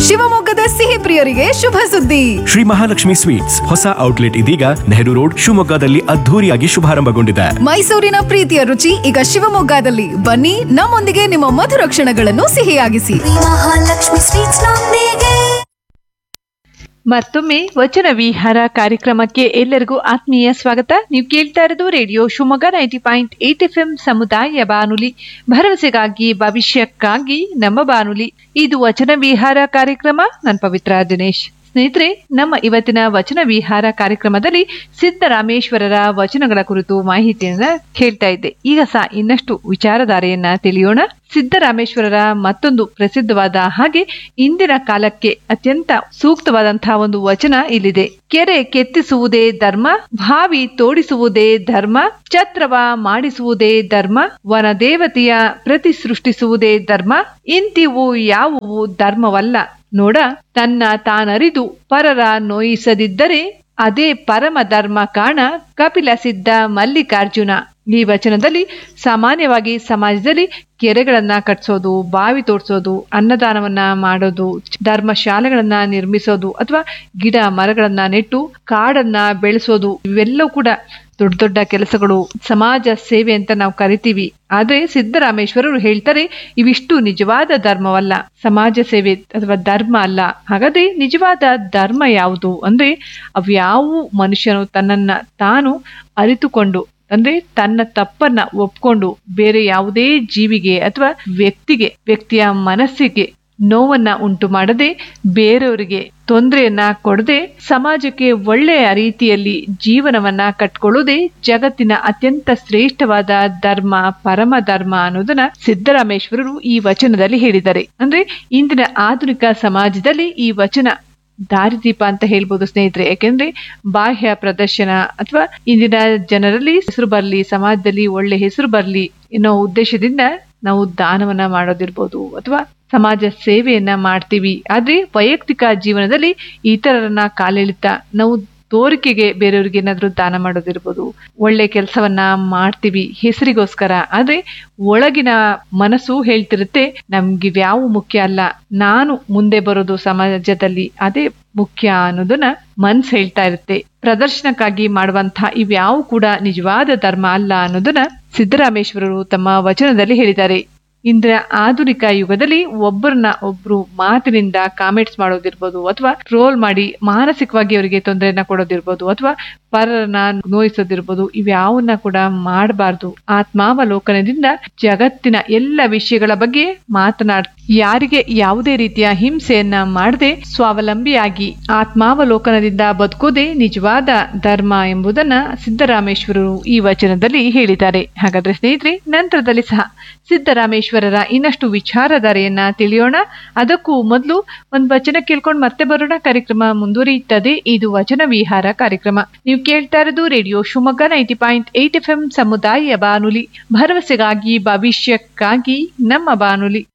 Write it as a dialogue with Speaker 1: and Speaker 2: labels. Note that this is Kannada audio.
Speaker 1: ಶಿವಮೊಗ್ಗದ ಸಿಹಿ ಪ್ರಿಯರಿಗೆ ಶುಭ ಸುದ್ದಿ
Speaker 2: ಶ್ರೀ ಮಹಾಲಕ್ಷ್ಮಿ ಸ್ವೀಟ್ಸ್ ಹೊಸ ಔಟ್ಲೆಟ್ ಇದೀಗ ನೆಹರು ರೋಡ್ ಶಿವಮೊಗ್ಗದಲ್ಲಿ ಅದ್ಧೂರಿಯಾಗಿ ಶುಭಾರಂಭಗೊಂಡಿದೆ
Speaker 1: ಮೈಸೂರಿನ ಪ್ರೀತಿಯ ರುಚಿ ಈಗ ಶಿವಮೊಗ್ಗದಲ್ಲಿ ಬನ್ನಿ ನಮ್ಮೊಂದಿಗೆ ನಿಮ್ಮ ಮಧುರ ಕ್ಷಣಗಳನ್ನು ಸಿಹಿಯಾಗಿಸಿ
Speaker 3: ಮಹಾಲಕ್ಷ್ಮಿ ಸ್ವೀಟ್ಸ್ ನೊಂದಿಗೆ
Speaker 4: ಮತ್ತೊಮ್ಮೆ ವಚನ ವಿಹಾರ ಕಾರ್ಯಕ್ರಮಕ್ಕೆ ಎಲ್ಲರಿಗೂ ಆತ್ಮೀಯ ಸ್ವಾಗತ ನೀವು ಕೇಳ್ತಾ ಇರೋದು radio Shivamogga ninety point eight F M ಸಮುದಾಯ ಬಾನುಲಿ ಭರವಸೆಗಾಗಿ ಭವಿಷ್ಯಕ್ಕಾಗಿ ನಮ್ಮ ಬಾನುಲಿ ಇದು ವಚನ ವಿಹಾರ ಕಾರ್ಯಕ್ರಮ ನಾನು ಪವಿತ್ರ ದಿನೇಶ್ ಸ್ನೇಹಿತರೆ ನಮ್ಮ ಇವತ್ತಿನ ವಚನ ವಿಹಾರ ಕಾರ್ಯಕ್ರಮದಲ್ಲಿ ಸಿದ್ದರಾಮೇಶ್ವರರ ವಚನಗಳ ಕುರಿತು ಮಾಹಿತಿಯನ್ನ ಕೇಳ್ತಾ ಇದ್ದೆ ಈಗ ಸಹ ಇನ್ನಷ್ಟು ವಿಚಾರಧಾರೆಯನ್ನ ತಿಳಿಯೋಣ ಸಿದ್ದರಾಮೇಶ್ವರರ ಮತ್ತೊಂದು ಪ್ರಸಿದ್ಧವಾದ ಹಾಗೆ ಇಂದಿನ ಕಾಲಕ್ಕೆ ಅತ್ಯಂತ ಸೂಕ್ತವಾದಂತಹ ಒಂದು ವಚನ ಇಲ್ಲಿದೆ ಕೆರೆ ಕೆತ್ತಿಸುವುದೇ ಧರ್ಮ ಭಾವಿ ತೋಡಿಸುವುದೇ ಧರ್ಮ ಛತ್ರವ ಮಾಡಿಸುವುದೇ ಧರ್ಮ ವನ ದೇವತೆಯ ಪ್ರತಿ ಸೃಷ್ಟಿಸುವುದೇ ಧರ್ಮ ಇಂತಿವು ಯಾವುವು ಧರ್ಮವಲ್ಲ ನೋಡ ತನ್ನ ತಾನರಿದು ಪರರ ನೋಯಿಸದಿದ್ದರೆ ಅದೇ ಪರಮ ಧರ್ಮ ಕಾಣ ಕಪಿಲ ಸಿದ್ಧ ಮಲ್ಲಿಕಾರ್ಜುನ ಈ ವಚನದಲ್ಲಿ ಸಾಮಾನ್ಯವಾಗಿ ಸಮಾಜದಲ್ಲಿ ಕೆರೆಗಳನ್ನ ಕಟ್ಸೋದು ಬಾವಿ ತೋಡ್ಸೋದು ಅನ್ನದಾನವನ್ನ ಮಾಡೋದು ಧರ್ಮಶಾಲೆಗಳನ್ನ ನಿರ್ಮಿಸೋದು ಅಥವಾ ಗಿಡ ಮರಗಳನ್ನ ನೆಟ್ಟು ಕಾಡನ್ನ ಬೆಳೆಸೋದು ಇವೆಲ್ಲವೂ ಕೂಡ ದೊಡ್ಡ ದೊಡ್ಡ ಕೆಲಸಗಳು ಸಮಾಜ ಸೇವೆ ಅಂತ ನಾವು ಕರಿತೀವಿ ಆದ್ರೆ ಸಿದ್ದರಾಮೇಶ್ವರರು ಹೇಳ್ತಾರೆ ಇವಿಷ್ಟು ನಿಜವಾದ ಧರ್ಮವಲ್ಲ ಸಮಾಜ ಸೇವೆ ಅಥವಾ ಧರ್ಮ ಅಲ್ಲ ಹಾಗಾದ್ರೆ ನಿಜವಾದ ಧರ್ಮ ಯಾವುದು ಅಂದ್ರೆ ಅವ್ಯಾವು ಮನುಷ್ಯನು ತನ್ನನ್ನ ತಾನು ಅರಿತುಕೊಂಡು ಅಂದ್ರೆ ತನ್ನ ತಪ್ಪನ್ನ ಒಪ್ಕೊಂಡು ಬೇರೆ ಯಾವುದೇ ಜೀವಿಗೆ ಅಥವಾ ವ್ಯಕ್ತಿಗೆ ವ್ಯಕ್ತಿಯ ಮನಸ್ಸಿಗೆ ನೋವನ್ನ ಉಂಟು ಮಾಡದೆ ಬೇರೆಯವರಿಗೆ ತೊಂದರೆಯನ್ನ ಕೊಡದೆ ಸಮಾಜಕ್ಕೆ ಒಳ್ಳೆಯ ರೀತಿಯಲ್ಲಿ ಜೀವನವನ್ನ ಕಟ್ಕೊಳ್ಳೋದೇ ಜಗತ್ತಿನ ಅತ್ಯಂತ ಶ್ರೇಷ್ಠವಾದ ಧರ್ಮ ಪರಮ ಧರ್ಮ ಅನ್ನೋದನ್ನ ಸಿದ್ದರಾಮೇಶ್ವರರು ಈ ವಚನದಲ್ಲಿ ಹೇಳಿದ್ದಾರೆ ಅಂದ್ರೆ ಇಂದಿನ ಆಧುನಿಕ ಸಮಾಜದಲ್ಲಿ ಈ ವಚನ ದಾರಿದೀಪ ಅಂತ ಹೇಳ್ಬೋದು ಸ್ನೇಹಿತರೆ ಯಾಕೆಂದ್ರೆ ಬಾಹ್ಯ ಪ್ರದರ್ಶನ ಅಥವಾ ಇಂದಿನ ಜನರಲ್ಲಿ ಹೆಸರು ಬರ್ಲಿ ಸಮಾಜದಲ್ಲಿ ಒಳ್ಳೆ ಹೆಸರು ಬರ್ಲಿ ಅನ್ನೋ ಉದ್ದೇಶದಿಂದ ನಾವು ದಾನವನ್ನ ಮಾಡೋದಿರ್ಬೋದು ಅಥವಾ ಸಮಾಜ ಸೇವೆಯನ್ನ ಮಾಡ್ತೀವಿ ಆದ್ರೆ ವೈಯಕ್ತಿಕ ಜೀವನದಲ್ಲಿ ಇತರರನ್ನ ಕಾಲೆಳಿತಾ ನಾವು ತೋರಿಕೆಗೆ ಬೇರೆಯವ್ರಿಗೆ ಏನಾದ್ರೂ ದಾನ ಮಾಡೋದಿರ್ಬೋದು ಒಳ್ಳೆ ಕೆಲಸವನ್ನ ಮಾಡ್ತೀವಿ ಹೆಸರಿಗೋಸ್ಕರ ಆದ್ರೆ ಒಳಗಿನ ಮನಸ್ಸು ಹೇಳ್ತಿರುತ್ತೆ ನಮ್ಗಿವ್ಯಾವು ಮುಖ್ಯ ಅಲ್ಲ ನಾನು ಮುಂದೆ ಬರೋದು ಸಮಾಜದಲ್ಲಿ ಅದೇ ಮುಖ್ಯ ಅನ್ನೋದನ್ನ ಮನ್ಸ್ ಹೇಳ್ತಾ ಇರುತ್ತೆ ಪ್ರದರ್ಶನಕ್ಕಾಗಿ ಮಾಡುವಂತಹ ಇವ್ಯಾವು ಕೂಡ ನಿಜವಾದ ಧರ್ಮ ಅಲ್ಲ ಅನ್ನೋದನ್ನ ಸಿದ್ದರಾಮೇಶ್ವರರು ತಮ್ಮ ವಚನದಲ್ಲಿ ಹೇಳಿದ್ದಾರೆ ಇಂದಿನ ಆಧುನಿಕ ಯುಗದಲ್ಲಿ ಒಬ್ಬರನ್ನ ಒಬ್ರು ಮಾತಿನಿಂದ ಕಾಮೆಂಟ್ಸ್ ಮಾಡೋದಿರ್ಬೋದು ಅಥವಾ ಟ್ರೋಲ್ ಮಾಡಿ ಮಾನಸಿಕವಾಗಿ ಅವರಿಗೆ ತೊಂದರೆಯನ್ನ ಕೊಡೋದಿರ್ಬೋದು ಅಥವಾ ಪರರನ್ನ ನೋಯಿಸೋದಿರ್ಬೋದು ಇವ್ಯಾವನ್ನ ಕೂಡ ಮಾಡಬಾರ್ದು ಆತ್ಮಾವಲೋಕನದಿಂದ ಜಗತ್ತಿನ ಎಲ್ಲ ವಿಷಯಗಳ ಬಗ್ಗೆ ಮಾತನಾಡ್ ಯಾರಿಗೆ ಯಾವುದೇ ರೀತಿಯ ಹಿಂಸೆಯನ್ನ ಮಾಡದೆ ಸ್ವಾವಲಂಬಿಯಾಗಿ ಆತ್ಮಾವಲೋಕನದಿಂದ ಬದುಕೋದೇ ನಿಜವಾದ ಧರ್ಮ ಎಂಬುದನ್ನ ಸಿದ್ದರಾಮೇಶ್ವರರು ಈ ವಚನದಲ್ಲಿ ಹೇಳಿದ್ದಾರೆ ಹಾಗಾದ್ರೆ ಸ್ನೇಹಿತರೆ ನಂತರದಲ್ಲಿ ಸಹ ಸಿದ್ದರಾಮೇಶ್ವರರ ಇನ್ನಷ್ಟು ವಿಚಾರಧಾರೆಯನ್ನ ತಿಳಿಯೋಣ ಅದಕ್ಕೂ ಮೊದಲು ಒಂದು ವಚನ ಕೇಳ್ಕೊಂಡು ಮತ್ತೆ ಬರೋಣ ಕಾರ್ಯಕ್ರಮ ಮುಂದುವರಿಯುತ್ತದೆ ಇದು ವಚನ ವಿಹಾರ ಕಾರ್ಯಕ್ರಮ ನೀವು ಕೇಳ್ತಾ ಇರೋದು radio Shivamogga ninety point eight F M ಸಮುದಾಯ ಬಾನುಲಿ ಭರವಸೆಗಾಗಿ ಭವಿಷ್ಯಕ್ಕಾಗಿ ನಮ್ಮ ಬಾನುಲಿ